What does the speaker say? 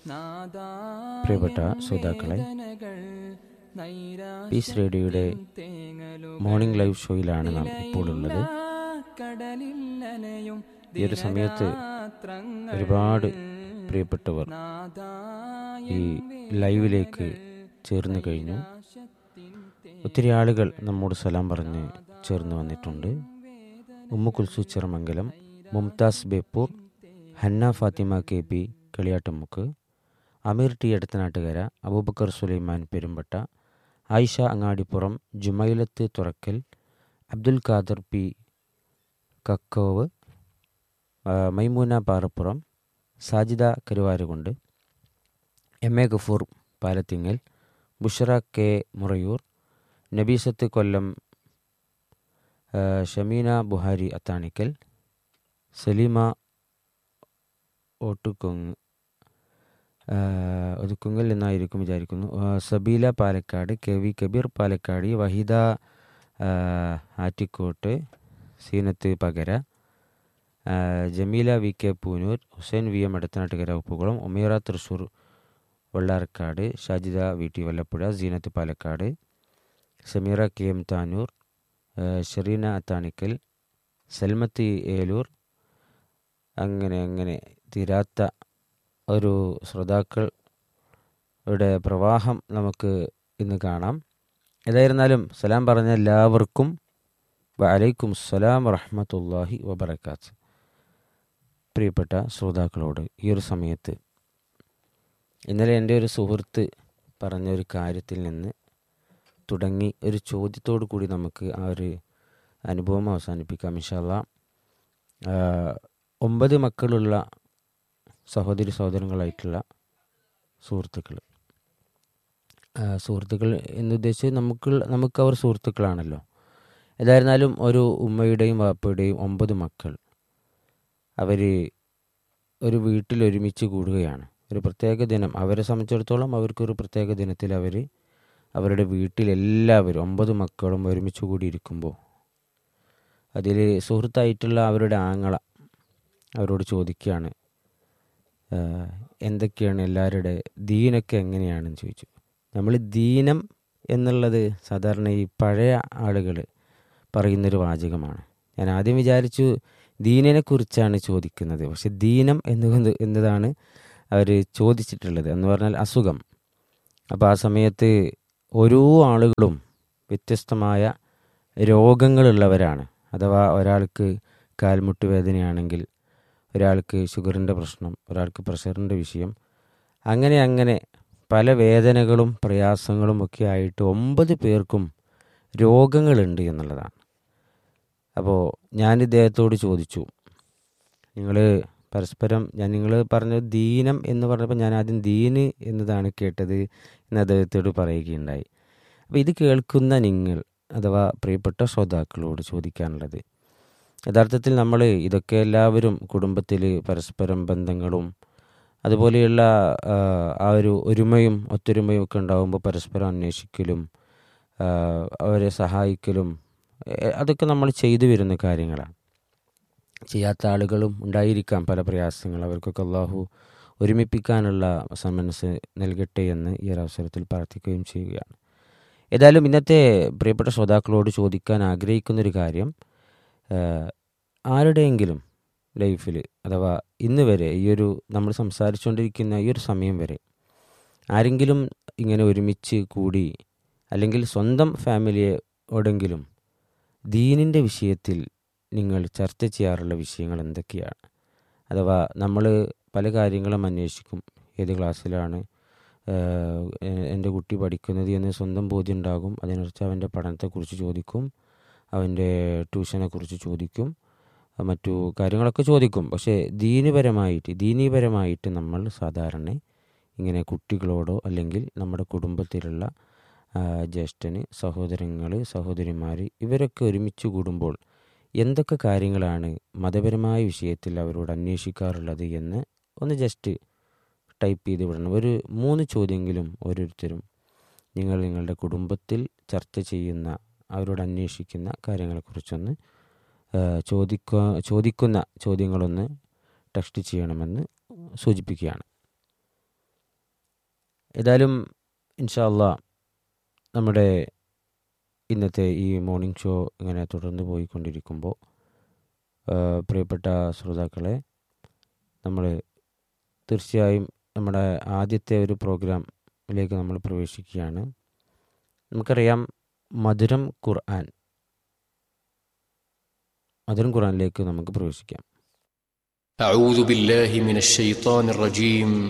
പ്രിയപ്പെട്ട ശ്രോതാക്കളെ പീസ് റേഡിയോയുടെ മോർണിംഗ് ലൈവ് ഷോയിലാണ് നാം ഇപ്പോൾ ഉള്ളത് ഈ ഒരു സമയത്ത് ഒരുപാട് പ്രിയപ്പെട്ടവർ ഈ ലൈവിലേക്ക് ചേർന്ന് കഴിഞ്ഞു ഒത്തിരി ആളുകൾ നമ്മോട് സലാം പറഞ്ഞ് ചേർന്ന് വന്നിട്ടുണ്ട് Ummu Kulsu Chiramangalam Mumtaz Beypore Hanna Fathima K P Kaliyattamukku Ameer T Edathanattukara Aboobacker Sulaiman Perumbatta Ayisha Angadippuram Jumailath Thurakkal Abdul Khader P Kakkove ആ, Maimoona Parappuram Sajida Karuvarakundu M A Gafoor Palathingal Bushara K Murayur Nabeesath Kollam ആ, ഷമീന ബുഹാരി അത്താണിക്കൽ സലീമ ഓട്ടുകൊങ് ആ, ഒതുക്കുങ്ങൽ എന്നായിരിക്കും വിചാരിക്കുന്നു ആ, സബീല പാലക്കാട് കെ വി കബീർ പാലക്കാട് വഹിദ ആ, ആറ്റിക്കോട്ട് സീനത്ത് പകര ആ, Jameela V K Poonoor Hussain V M Edathanattukara Uppukulam Umeera Thrissur Vellarkad Shajida V T Vallapuzha Seenath Palakkad Sameera K M Tanur ആ, ഷെറീന അത്താണിക്കൽ സൽമത്ത് ഏലൂർ അങ്ങനെ അങ്ങനെ തീരാത്ത ഒരു ശ്രോതാക്കളുടെ പ്രവാഹം നമുക്ക് ഇന്ന് കാണാം ഏതായിരുന്നാലും സലാം പറഞ്ഞ എല്ലാവർക്കും വലൈക്കും സലാം വറഹമത്തല്ലാഹി വബർക്കാത്ത് പ്രിയപ്പെട്ട ശ്രോതാക്കളോട് ഈ ഒരു സമയത്ത് ഇന്നലെ എൻ്റെ ഒരു സുഹൃത്ത് പറഞ്ഞ ഒരു കാര്യത്തിൽ നിന്ന് തുടങ്ങി ഒരു ചോദ്യത്തോടു കൂടി നമുക്ക് ആ ഒരു അനുഭവം അവസാനിപ്പിക്കാം ഇൻഷാല്ല ഒമ്പത് മക്കളുള്ള സഹോദരി സഹോദരങ്ങളായിട്ടുള്ള സുഹൃത്തുക്കൾ സുഹൃത്തുക്കൾ എന്നുദ്ദേശിച്ച് നമുക്ക് നമുക്ക് അവർ സുഹൃത്തുക്കളാണല്ലോ ഏതായിരുന്നാലും ഒരു ഉമ്മയുടെയും വാപ്പയുടെയും ഒമ്പത് മക്കൾ അവർ ഒരു വീട്ടിൽ ഒരുമിച്ച് കൂടുകയാണ് ഒരു പ്രത്യേക ദിനം അവരെ സംബന്ധിച്ചിടത്തോളം അവർക്കൊരു പ്രത്യേക ദിനത്തിൽ അവർ അവരുടെ വീട്ടിലെല്ലാവരും ഒമ്പത് മക്കളും ഒരുമിച്ച് കൂടിയിരിക്കുമ്പോൾ അതിൽ സുഹൃത്തായിട്ടുള്ള അവരുടെ ആങ്ങള അവരോട് ചോദിക്കുകയാണ് "ആഹ്, എന്തൊക്കെയാണ് എല്ലാവരുടെ ദീനൊക്കെ എങ്ങനെയാണെന്ന് ചോദിച്ചു നമ്മൾ ദീനം എന്നുള്ളത് സാധാരണ ഈ പഴയ ആളുകൾ പറയുന്നൊരു വാചകമാണ് ഞാൻ ആദ്യം വിചാരിച്ചു ദീനിനെ കുറിച്ചാണ് ചോദിക്കുന്നത് പക്ഷെ ദീനം എന്നത് എന്നതാണ് അവർ ചോദിച്ചിട്ടുള്ളത് എന്ന് പറഞ്ഞാൽ അസുഖം അപ്പോൾ ആ സമയത്ത് ഓരോ ആളുകളും വ്യത്യസ്തമായ രോഗങ്ങളുള്ളവരാണ് അഥവാ ഒരാൾക്ക് കാൽമുട്ട് വേദനയാണെങ്കിൽ ഒരാൾക്ക് ഷുഗറിൻ്റെ പ്രശ്നം ഒരാൾക്ക് പ്രഷറിൻ്റെ വിഷയം അങ്ങനെ അങ്ങനെ പല വേദനകളും പ്രയാസങ്ങളും ഒക്കെ ആയിട്ട് ഒമ്പത് പേർക്കും രോഗങ്ങളുണ്ട് എന്നുള്ളതാണ് അപ്പോൾ ഞാൻ ഇദ്ദേഹത്തോട് ചോദിച്ചു നിങ്ങൾ പരസ്പരം ഞാൻ നിങ്ങൾ പറഞ്ഞ ദീനം എന്ന് പറഞ്ഞപ്പോൾ ഞാൻ ആദ്യം ദീന് എന്നതാണ് കേട്ടത് എന്ന് അദ്ദേഹത്തോട് പറയുകയുണ്ടായി അപ്പോൾ ഇത് കേൾക്കുന്ന നിങ്ങൾ അഥവാ പ്രിയപ്പെട്ട ശ്രോതാക്കളോട് ചോദിക്കാനുള്ളത് യഥാർത്ഥത്തിൽ നമ്മൾ ഇതൊക്കെ എല്ലാവരും കുടുംബത്തിൽ പരസ്പരം ബന്ധങ്ങളും അതുപോലെയുള്ള ആ, ആ ഒരു ഒരുമയും ഒത്തൊരുമയും ഒക്കെ ഉണ്ടാകുമ്പോൾ പരസ്പരം അന്വേഷിക്കലും ആ, അവരെ സഹായിക്കലും എ- അതൊക്കെ നമ്മൾ ചെയ്തു വരുന്ന കാര്യങ്ങളാണ് ചെയ്യാത്ത ആളുകളും ഉണ്ടായിരിക്കാം പല പ്രയാസങ്ങൾ അവർക്കൊക്കെ അള്ളാഹു ഒരുമിപ്പിക്കാനുള്ള സമൻസ് നൽകട്ടെ എന്ന് ഈ ഒരു അവസരത്തിൽ പ്രാർത്ഥിക്കുകയും ചെയ്യുകയാണ് ഏതായാലും ഇന്നത്തെ പ്രിയപ്പെട്ട ശ്രോതാക്കളോട് ചോദിക്കാൻ ആഗ്രഹിക്കുന്നൊരു കാര്യം ആഹ്, ആരുടെയെങ്കിലും ലൈഫിൽ അഥവാ ഇന്ന് വരെ ഈ ഒരു നമ്മൾ സംസാരിച്ചുകൊണ്ടിരിക്കുന്ന ഈ ഒരു സമയം വരെ ആരെങ്കിലും ഇങ്ങനെ ഒരുമിച്ച് കൂടി അല്ലെങ്കിൽ സ്വന്തം ഫാമിലിയോടെങ്കിലും ദീനിൻ്റെ വിഷയത്തിൽ നിങ്ങൾ ചർച്ച ചെയ്യാറുള്ള വിഷയങ്ങൾ എന്തൊക്കെയാണ് അഥവാ നമ്മൾ പല കാര്യങ്ങളും അന്വേഷിക്കും ഏത് ക്ലാസ്സിലാണ് ആഹ്, എ- എൻ്റെ കുട്ടി പഠിക്കുന്നത് എന്ന് സ്വന്തം ബോധ്യം ഉണ്ടാകും അതിനനുസരിച്ച് അവൻ്റെ പഠനത്തെക്കുറിച്ച് ചോദിക്കും അവൻ്റെ ട്യൂഷനെക്കുറിച്ച് ചോദിക്കും അഹ് മറ്റു കാര്യങ്ങളൊക്കെ ചോദിക്കും പക്ഷേ ദീനപരമായിട്ട് ദീനീപരമായിട്ട് നമ്മൾ സാധാരണ ഇങ്ങനെ കുട്ടികളോടോ അല്ലെങ്കിൽ നമ്മുടെ കുടുംബത്തിലുള്ള ആ, ജ്യേഷ്ഠന് സഹോദരങ്ങൾ സഹോദരിമാർ ഇവരൊക്കെ ഒരുമിച്ച് കൂടുമ്പോൾ എന്തൊക്കെ കാര്യങ്ങളാണ് മതപരമായ വിഷയത്തിൽ അവരോട് അന്വേഷിക്കാറുള്ളത് എന്ന് ഒന്ന് ജസ്റ്റ് ടൈപ്പ് ചെയ്ത് വിടണം ഒരു മൂന്ന് ചോദ്യമെങ്കിലും ഓരോരുത്തരും നിങ്ങൾ നിങ്ങളുടെ കുടുംബത്തിൽ ചർച്ച ചെയ്യുന്ന അവരോട് അന്വേഷിക്കുന്ന കാര്യങ്ങളെക്കുറിച്ചൊന്ന് ആ, ചോദിക്കുക ചോദിക്കുന്ന ചോദ്യങ്ങളൊന്ന് ടെക്സ്റ്റ് ചെയ്യണമെന്ന് സൂചിപ്പിക്കുകയാണ് ഏതായാലും ഇൻഷാല്ല നമ്മുടെ ഇന്നത്തെ ഈ മോർണിംഗ് ഷോ ഇങ്ങനെ തുടർന്ന് പോയിക്കൊണ്ടിരിക്കുമ്പോൾ പ്രിയപ്പെട്ട ശ്രോതാക്കളെ നമ്മൾ തീർച്ചയായും നമ്മുടെ ആദ്യത്തെ ഒരു പ്രോഗ്രാമിലേക്ക് നമ്മൾ പ്രവേശിക്കുകയാണ് നമുക്കറിയാം മധുരം ഖുർആൻ മധുരം ഖുർആനിലേക്ക് നമുക്ക് പ്രവേശിക്കാം أعوذ بالله من الشيطان الرجيم